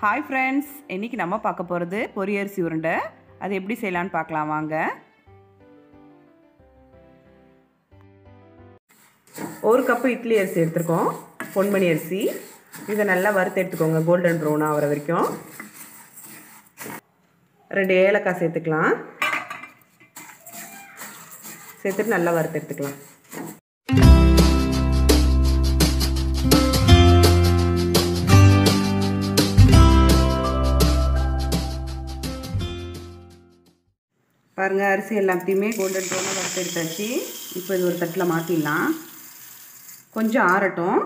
hi friends இன்றைக்கி நம்ம பார்க்க போகிறது பொரியரிசி உருண்டை அது எப்படி செய்யலான்னு பார்க்கலாம் வாங்க ஒரு கப்பு இட்லி அரிசி எடுத்துருக்கோம் பொன்மணி அரிசி இதை நல்லா வறுத்து எடுத்துக்கோங்க கோல்டன் ப்ரௌன் ஆகிற வரைக்கும் ரெண்டு ஏலக்காய் சேர்த்துக்கலாம் சேர்த்துட்டு நல்லா வறுத்து எடுத்துக்கலாம் பாருங்கள் அரிசி எல்லாத்தையுமே கோல்டன் ப்ரௌனாக வறுத்து எடுத்தாச்சு இப்போ இது ஒரு தட்டில் மாற்றிடலாம் கொஞ்சம் ஆறட்டும்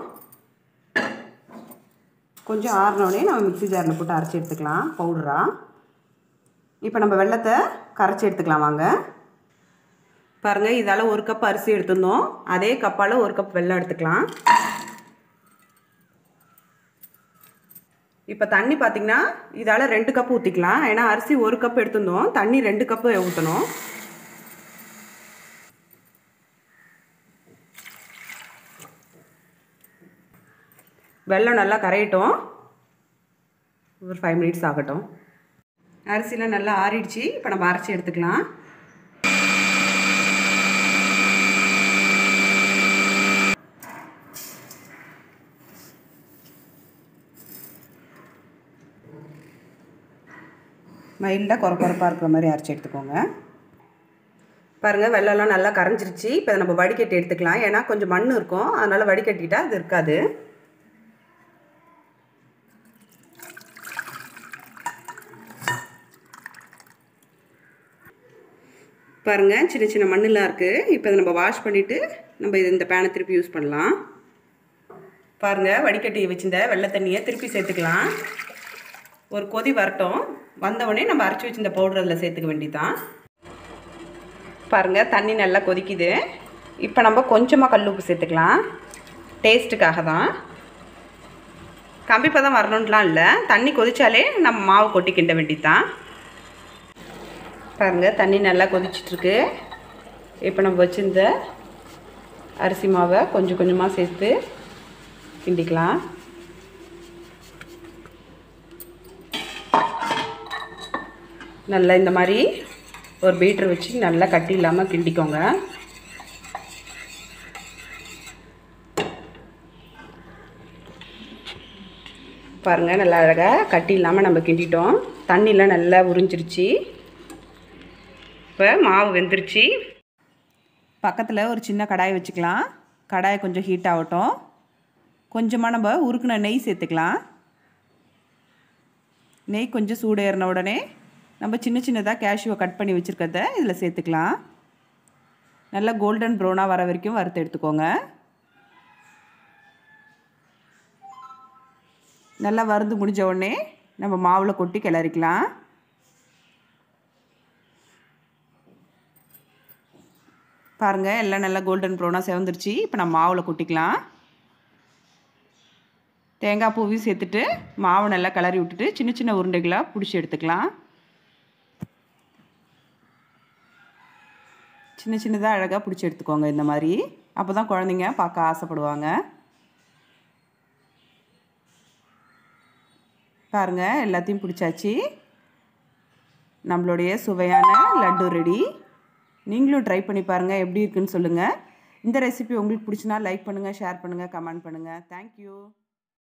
கொஞ்சம் ஆறினோடனே நம்ம மிக்ஸி ஜாரில் போட்டு அரைச்சி எடுத்துக்கலாம் பவுடராக இப்போ நம்ம வெள்ளத்தை கரைச்சி எடுத்துக்கலாம் வாங்க பாருங்கள் இதால் ஒரு கப் அரிசி எடுத்திருந்தோம் அதே கப்பால் ஒரு கப் வெள்ளம் எடுத்துக்கலாம் இப்போ தண்ணி பார்த்திங்கன்னா இதால் ரெண்டு கப் ஊற்றிக்கலாம் ஏன்னா அரிசி ஒரு கப் எடுத்திருந்தோம் தண்ணி ரெண்டு கப்பு ஊற்றணும் வெள்ளம் நல்லா கரையட்டும் ஒரு ஃபைவ் மினிட்ஸ் ஆகட்டும் அரிசிலாம் நல்லா ஆறிடுச்சு இப்போ நம்ம அரைச்சி எடுத்துக்கலாம் மைல்டாக குறை குறைப்பாக இருக்கிற மாதிரி அரைச்சி எடுத்துக்கோங்க பாருங்கள் வெள்ளம்லாம் நல்லா கரைஞ்சிருச்சு இப்போ நம்ம வடிகட்டி எடுத்துக்கலாம் ஏன்னா கொஞ்சம் மண் இருக்கும் அதனால் வடிகட்டிட்டா அது இருக்காது பாருங்கள் சின்ன சின்ன மண்ணெலாம் இருக்குது இப்போ இதை நம்ம வாஷ் பண்ணிவிட்டு நம்ம இது இந்த பேனை திருப்பி யூஸ் பண்ணலாம் பாருங்கள் வடிகட்டி வச்சிருந்த வெள்ளை தண்ணியை திருப்பி சேர்த்துக்கலாம் ஒரு கொதி வரட்டும் வந்தவுடனே நம்ம அரைச்சி வச்சிருந்த பவுடர் அதில் சேர்த்துக்க வேண்டியதான் பாருங்கள் தண்ணி நல்லா கொதிக்குது இப்போ நம்ம கொஞ்சமாக கல் உப்பு சேர்த்துக்கலாம் டேஸ்ட்டுக்காக தான் கம்பி பதம் வரணுன்லாம் இல்லை தண்ணி கொதிச்சாலே நம்ம மாவு கொட்டி கிண்ட வேண்டியதான் பாருங்கள் தண்ணி நல்லா கொதிச்சிட்ருக்கு இப்போ நம்ம வச்சிருந்த அரிசி மாவை கொஞ்சம் கொஞ்சமாக சேர்த்து கிண்டிக்கலாம் நல்லா இந்த மாதிரி ஒரு பீட்டர் வச்சு நல்லா கட்டி இல்லாமல் கிண்டிக்கோங்க பாருங்கள் நல்லா அழகாக கட்டி இல்லாமல் நம்ம கிண்டிட்டோம் தண்ணிலாம் நல்லா உறிஞ்சிருச்சு இப்போ மாவு வெந்துருச்சு பக்கத்தில் ஒரு சின்ன கடாய் வச்சுக்கலாம் கடாய் கொஞ்சம் ஹீட் ஆகட்டும் கொஞ்சமாக நம்ம உருக்குன நெய் சேர்த்துக்கலாம் நெய் கொஞ்சம் சூடு ஏறின உடனே நம்ம சின்ன சின்னதாக கேஷ்யூவை கட் பண்ணி வச்சுருக்கிறத இதில் சேர்த்துக்கலாம் நல்லா கோல்டன் ப்ரௌனாக வர வரைக்கும் வறுத்து எடுத்துக்கோங்க நல்லா வறுந்து முடிஞ்ச உடனே நம்ம மாவில் கொட்டி கிளறிக்கலாம் பாருங்கள் எல்லாம் நல்லா கோல்டன் ப்ரௌனாக செவந்துருச்சு இப்போ நம்ம மாவில் கொட்டிக்கலாம் தேங்காய் பூவையும் சேர்த்துட்டு மாவை நல்லா கிளறி விட்டுட்டு சின்ன சின்ன உருண்டைகளாக பிடிச்சி எடுத்துக்கலாம் சின்ன சின்னதாக அழகாக பிடிச்சி எடுத்துக்கோங்க இந்த மாதிரி அப்போ தான் குழந்தைங்க பார்க்க ஆசைப்படுவாங்க பாருங்கள் எல்லாத்தையும் பிடிச்சாச்சு நம்மளுடைய சுவையான லட்டு ரெடி நீங்களும் ட்ரை பண்ணி பாருங்கள் எப்படி இருக்குன்னு சொல்லுங்கள் இந்த ரெசிபி உங்களுக்கு பிடிச்சினா லைக் பண்ணுங்கள் ஷேர் பண்ணுங்கள் கமெண்ட் பண்ணுங்கள் தேங்க்யூ